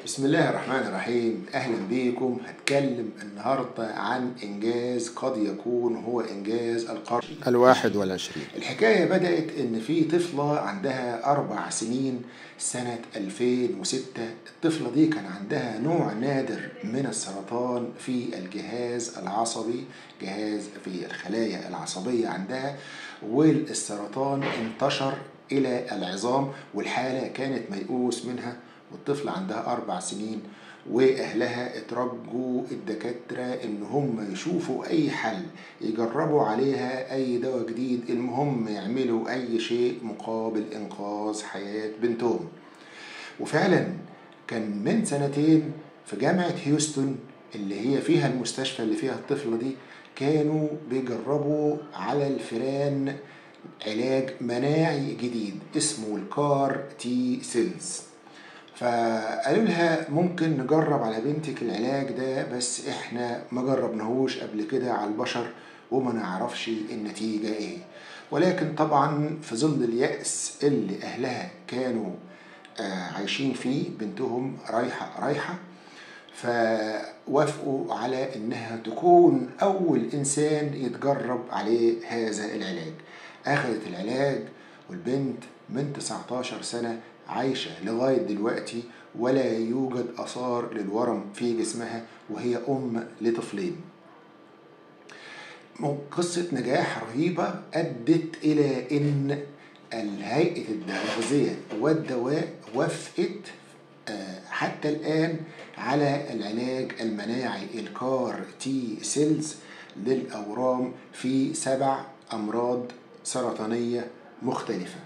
بسم الله الرحمن الرحيم أهلا بيكم هتكلم النهاردة عن إنجاز قد يكون هو إنجاز القرن الواحد والعشرين الحكاية بدأت إن في طفلة عندها أربع سنين سنة 2006 الطفلة دي كان عندها نوع نادر من السرطان في الجهاز العصبي جهاز في الخلايا العصبية عندها والسرطان انتشر إلى العظام والحالة كانت ميؤوس منها والطفل عندها أربع سنين وأهلها اترجوا الدكاترة إن هم يشوفوا أي حل يجربوا عليها أي دواء جديد المهم يعملوا أي شيء مقابل إنقاذ حياة بنتهم وفعلا كان من سنتين في جامعة هيوستن اللي هي فيها المستشفى اللي فيها الطفلة دي كانوا بيجربوا على الفئران علاج مناعي جديد اسمه الكار تي سيلز فقالوا لها ممكن نجرب على بنتك العلاج ده بس احنا ما جربناهوش قبل كده على البشر وما نعرفش النتيجة ايه ولكن طبعا في ظل اليأس اللي اهلها كانوا آه عايشين فيه بنتهم رايحة رايحة فوافقوا على انها تكون اول انسان يتجرب عليه هذا العلاج اخذت العلاج والبنت من 19 سنة عايشة لغاية دلوقتي ولا يوجد آثار للورم في جسمها وهي أم لطفلين قصة نجاح رهيبة أدت إلى إن الهيئة التغذية والدواء وافقت حتى الآن على العلاج المناعي الكار تي سيلز للأورام في سبع أمراض سرطانية مختلفة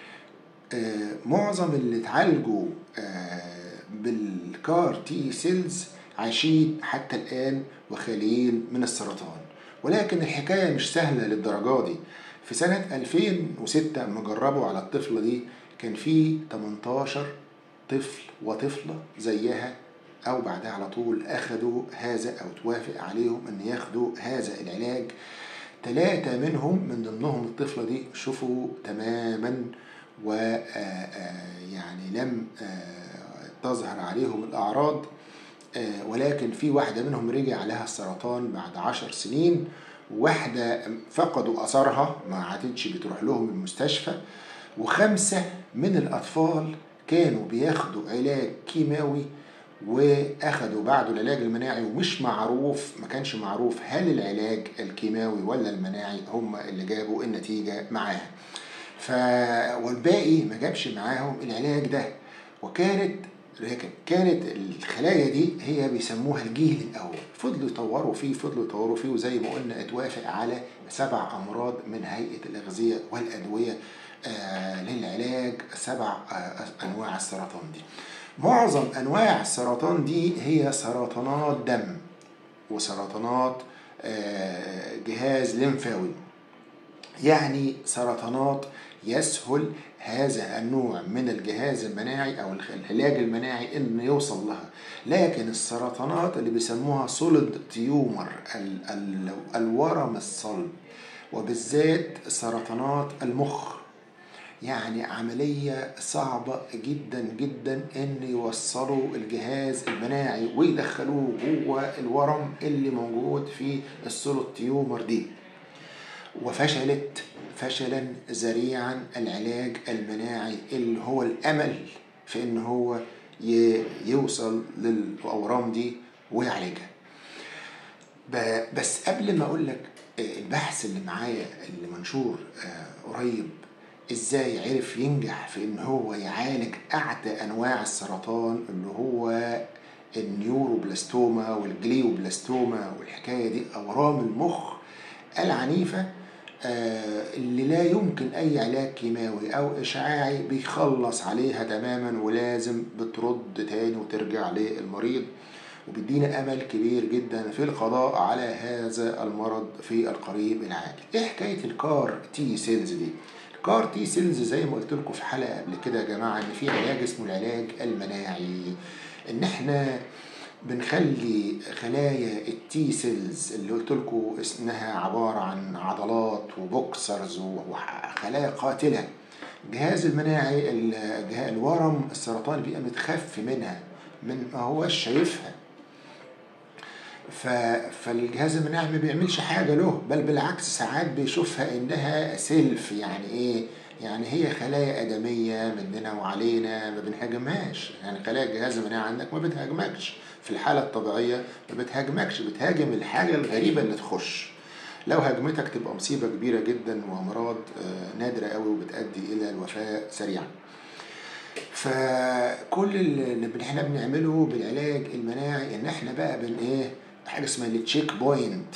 آه معظم اللي اتعالجوا آه بالكار تي سيلز عايشين حتى الآن وخاليين من السرطان ولكن الحكاية مش سهلة للدرجة دي في سنة 2006 لما جربوا على الطفلة دي كان في 18 طفل وطفلة زيها أو بعدها على طول أخدوا هذا أو توافق عليهم أن ياخدوا هذا العلاج ثلاثة منهم من ضمنهم الطفلة دي شوفوا تماما و يعني لم تظهر عليهم الأعراض ولكن في واحدة منهم رجع لها السرطان بعد عشر سنين واحدة فقدوا أثرها ما عادتش بتروح لهم المستشفى وخمسة من الأطفال كانوا بياخدوا علاج كيماوي واخدوا بعده العلاج المناعي ومش معروف ما كانش معروف هل العلاج الكيماوي ولا المناعي هم اللي جابوا النتيجة معاها ف والباقي ما جابش معاهم العلاج ده وكانت لكن كانت الخلايا دي هي بيسموها الجيل الاول فضلوا يطوروا فيه فضلوا يطوروا فيه وزي ما قلنا اتوافق على سبع امراض من هيئه الاغذيه والادويه آه للعلاج سبع آه انواع السرطان دي معظم انواع السرطان دي هي سرطانات دم وسرطانات آه جهاز لمفاوي يعني سرطانات يسهل هذا النوع من الجهاز المناعي او العلاج المناعي انه يوصل لها لكن السرطانات اللي بيسموها سوليد تيومر ال ال الورم الصلب وبالذات سرطانات المخ يعني عملية صعبة جدا جدا ان يوصلوا الجهاز المناعي ويدخلوه جوه الورم اللي موجود في السوليد تيومر دي وفشلت فشلا ذريعا العلاج المناعي اللي هو الامل في ان هو يوصل للاورام دي ويعالجها بس قبل ما اقول لك البحث اللي معايا اللي منشور قريب ازاي عرف ينجح في ان هو يعالج اعتى انواع السرطان اللي هو النيوروبلاستوما والجليوبلاستوما والحكايه دي اورام المخ العنيفه اللي لا يمكن أي علاج كيماوي أو إشعاعي بيخلص عليها تماما ولازم بترد تاني وترجع للمريض وبيدينا أمل كبير جدا في القضاء على هذا المرض في القريب العاجل إيه حكاية الكار تي سيلز دي؟ الكار تي سيلز زي ما قلت لكم في حلقة قبل كده يا جماعة إن في علاج اسمه العلاج المناعي إن إحنا بنخلي خلايا التي سيلز اللي قلت لكم اسمها عبارة عن عضلات وبوكسرز وخلايا قاتلة الجهاز المناعي الورم السرطاني بيبقى متخف منها من ما هوش شايفها ف... فالجهاز المناعي ما بيعملش حاجة له بل بالعكس ساعات بيشوفها إنها سيلف يعني إيه يعني هي خلايا آدمية مننا وعلينا ما بنهاجمهاش يعني خلايا الجهاز المناعي عندك ما بتهاجمكش في الحالة الطبيعية ما بتهاجمكش بتهاجم الحاجة الغريبة اللي تخش لو هاجمتك تبقى مصيبة كبيرة جدا وأمراض آه، نادرة قوي وبتؤدي إلى الوفاة سريعا فكل اللي احنا بنعمله بالعلاج المناعي ان احنا بقى بن ايه حاجه اسمها التشيك بوينت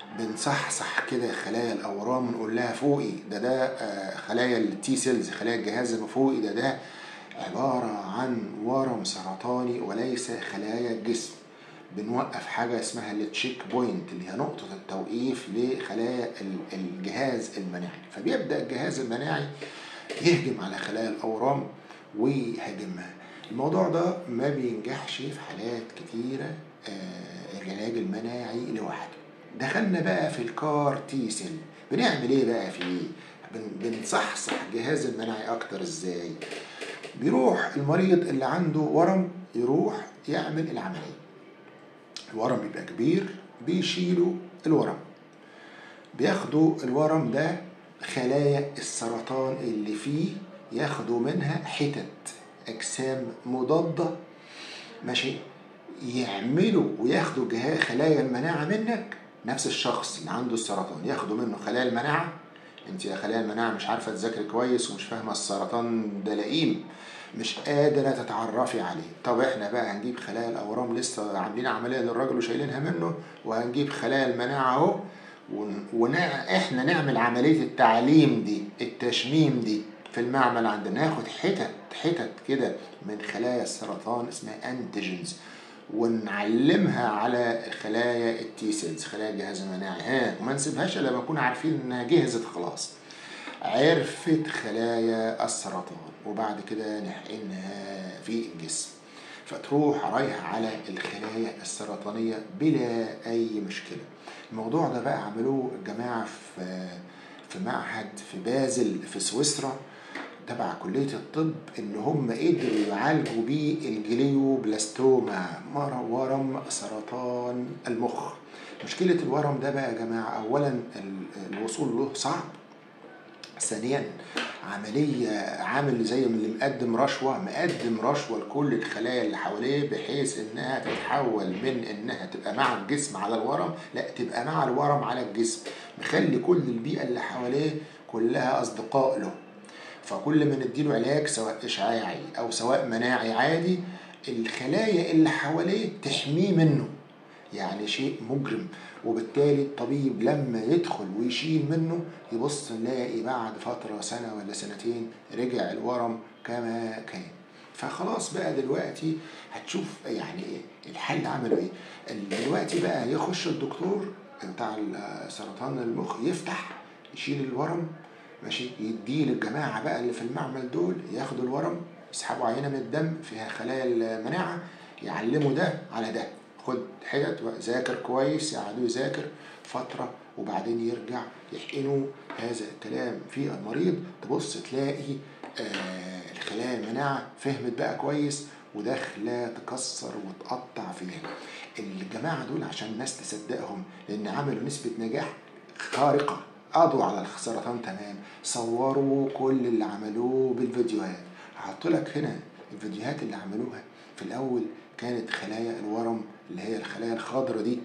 بنصحصح كده خلايا الاورام ونقول لها فوقي ده ده آه، خلايا التي سيلز خلايا الجهاز الفوقي ده ده عباره عن ورم سرطاني وليس خلايا الجسم بنوقف حاجه اسمها التشيك بوينت اللي هي نقطه التوقيف لخلايا ال- الجهاز المناعي فبيبدا الجهاز المناعي يهجم على خلايا الاورام ويهاجمها الموضوع ده ما بينجحش في حالات كتيره آه، العلاج المناعي لوحده دخلنا بقى في الكار تي سيل بنعمل ايه بقى فيه بن- بنصحصح الجهاز المناعي اكتر ازاي بيروح المريض اللي عنده ورم يروح يعمل العمليه الورم بيبقى كبير بيشيلوا الورم بياخدوا الورم ده خلايا السرطان اللي فيه ياخدوا منها حتت اجسام مضاده ماشي يعملوا وياخدوا جهاز خلايا المناعه منك نفس الشخص اللي عنده السرطان ياخدوا منه خلايا المناعه انت يا خلايا المناعه مش عارفه تذاكري كويس ومش فاهمه السرطان ده لئيم مش قادرة تتعرفي عليه طب احنا بقى هنجيب خلايا الأورام لسه عاملين عملية للراجل وشايلينها منه وهنجيب خلايا المناعة اهو ون... ونع... احنا نعمل عملية التعليم دي التشميم دي في المعمل عندنا ناخد حتت حتت كده من خلايا السرطان اسمها انتيجنز ونعلمها على خلايا التي سيلز خلايا الجهاز المناعي ها وما نسيبهاش الا لما نكون عارفين انها جهزت خلاص عرفت خلايا السرطان وبعد كده نحقنها في الجسم فتروح رايحة على الخلايا السرطانية بلا أي مشكلة الموضوع ده بقى عملوه الجماعة في في معهد في بازل في سويسرا تبع كلية الطب إن هم قدروا يعالجوا بيه الجليوبلاستوما مر- ورم سرطان المخ مشكلة الورم ده بقى يا جماعة أولا ال- الوصول له صعب ثانيا عملية عامل زي من اللي مقدم رشوة مقدم رشوة لكل الخلايا اللي حواليه بحيث انها تتحول من انها تبقى مع الجسم على الورم لا تبقى مع الورم على الجسم مخلي كل البيئة اللي حواليه كلها أصدقاء له فكل ما نديله علاج سواء إشعاعي أو سواء مناعي عادي الخلايا اللي حواليه تحميه منه يعني شيء مجرم وبالتالي الطبيب لما يدخل ويشيل منه يبص نلاقي بعد فترة سنة ولا سنتين رجع الورم كما كان فخلاص بقى دلوقتي هتشوف يعني ايه الحل عملوا ايه دلوقتي بقى يخش الدكتور بتاع سرطان المخ يفتح يشيل الورم ماشي يديه للجماعة بقى اللي في المعمل دول ياخدوا الورم يسحبوا عينة من الدم فيها خلايا المناعة يعلموا ده على ده خد حتت ذاكر كويس يقعدوا يذاكر فترة وبعدين يرجع يحقنوا هذا الكلام في المريض تبص تلاقي آه الخلايا المناعة فهمت بقى كويس وداخلة تكسر وتقطع فيها الجماعة دول عشان الناس تصدقهم لأن عملوا نسبة نجاح خارقة قضوا على السرطان تمام صوروا كل اللي عملوه بالفيديوهات هحط لك هنا الفيديوهات اللي عملوها في الأول كانت خلايا الورم اللي هي الخلايا الخضراء دي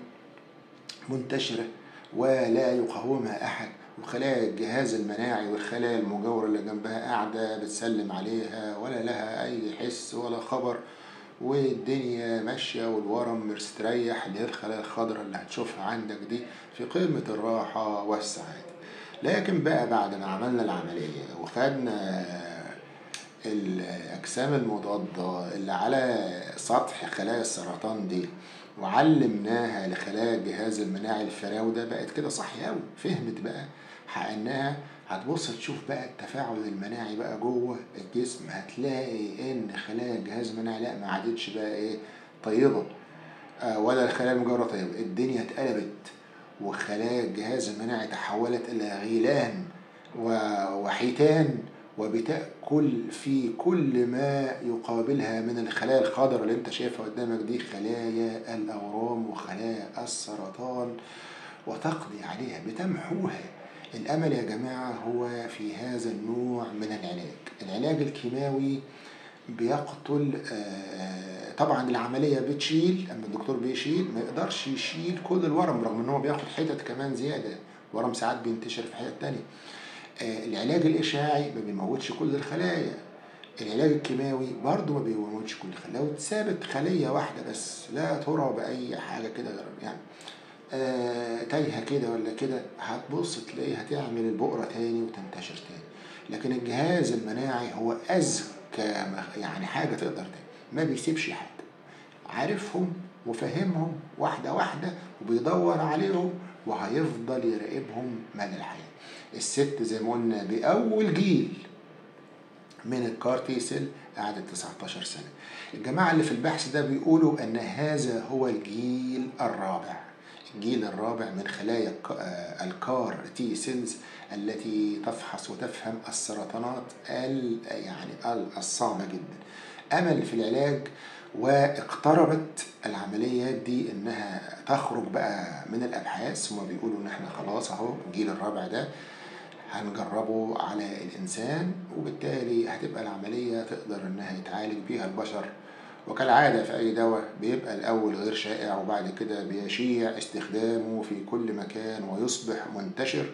منتشرة ولا يقاومها أحد وخلايا الجهاز المناعي والخلايا المجاورة اللي جنبها قاعدة بتسلم عليها ولا لها أي حس ولا خبر والدنيا ماشية والورم مستريح اللي هي الخلايا الخضراء اللي هتشوفها عندك دي في قمة الراحة والسعادة لكن بقى بعد ما عملنا العملية وخدنا الأجسام المضادة اللي على سطح خلايا السرطان دي وعلمناها لخلايا الجهاز المناعي الفراودة بقت كده صح أوي فهمت بقى حقناها هتبص تشوف بقى التفاعل المناعي بقى جوه الجسم هتلاقي ان خلايا الجهاز المناعي لا ما عادتش بقى ايه طيبه آه ولا الخلايا المجاوره طيبه الدنيا اتقلبت وخلايا الجهاز المناعي تحولت الى غيلان وحيتان وبتأكل في كل ما يقابلها من الخلايا الخضراء اللي انت شايفها قدامك دي خلايا الأورام وخلايا السرطان وتقضي عليها بتمحوها الأمل يا جماعة هو في هذا النوع من العلاج العلاج الكيماوي بيقتل آه، طبعا العملية بتشيل أما الدكتور بيشيل ما يقدرش يشيل كل الورم رغم إن هو بياخد حتت كمان زيادة الورم ساعات بينتشر في حتت تانية آه، العلاج الإشعاعي ما بيموتش كل الخلايا العلاج الكيماوي برضه ما بيموتش كل الخلايا لو اتثابت خلية واحدة بس لا ترى بأي حاجة كده غير يعني آه، تايهة كده ولا كده هتبص تلاقيها تعمل البقرة تاني وتنتشر تاني لكن الجهاز المناعي هو أذكى مخ- يعني حاجة تقدر تعمل ما بيسيبش حاجة عارفهم وفهمهم واحدة واحدة وبيدور عليهم وهيفضل يراقبهم مدى الحياة الست زي ما قلنا بأول جيل من الكارتي سيل قعدت 19 سنة الجماعة اللي في البحث ده بيقولوا أن هذا هو الجيل الرابع الجيل الرابع من خلايا الك- آه، الكار تي سيلز التي تفحص وتفهم السرطانات ال- يعني ال- الصعبة جدا أمل في العلاج واقتربت العمليات دي انها تخرج بقى من الابحاث هما بيقولوا ان احنا خلاص اهو الجيل الرابع ده هنجربه على الإنسان وبالتالي هتبقى العملية تقدر إنها يتعالج بيها البشر وكالعادة في أي دواء بيبقى الأول غير شائع وبعد كده بيشيع استخدامه في كل مكان ويصبح منتشر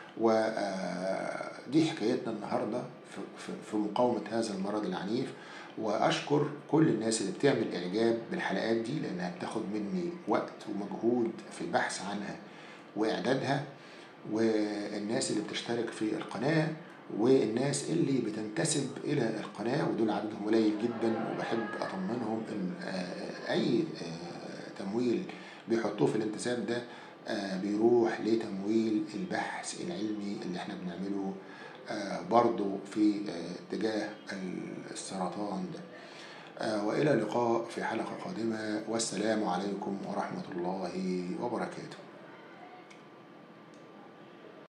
ودي حكايتنا النهاردة في- في- في مقاومة هذا المرض العنيف وأشكر كل الناس اللي بتعمل إعجاب بالحلقات دي لأنها بتاخد مني وقت ومجهود في البحث عنها وإعدادها والناس اللي بتشترك في القناة والناس اللي بتنتسب إلى القناة ودول عددهم قليل جدا وبحب أطمنهم إن آه، أي آه، تمويل بيحطوه في الانتساب ده آه، بيروح لتمويل البحث العلمي اللي احنا بنعمله آه، برضو في آه، اتجاه السرطان ده آه، وإلى اللقاء في حلقة قادمة والسلام عليكم ورحمة الله وبركاته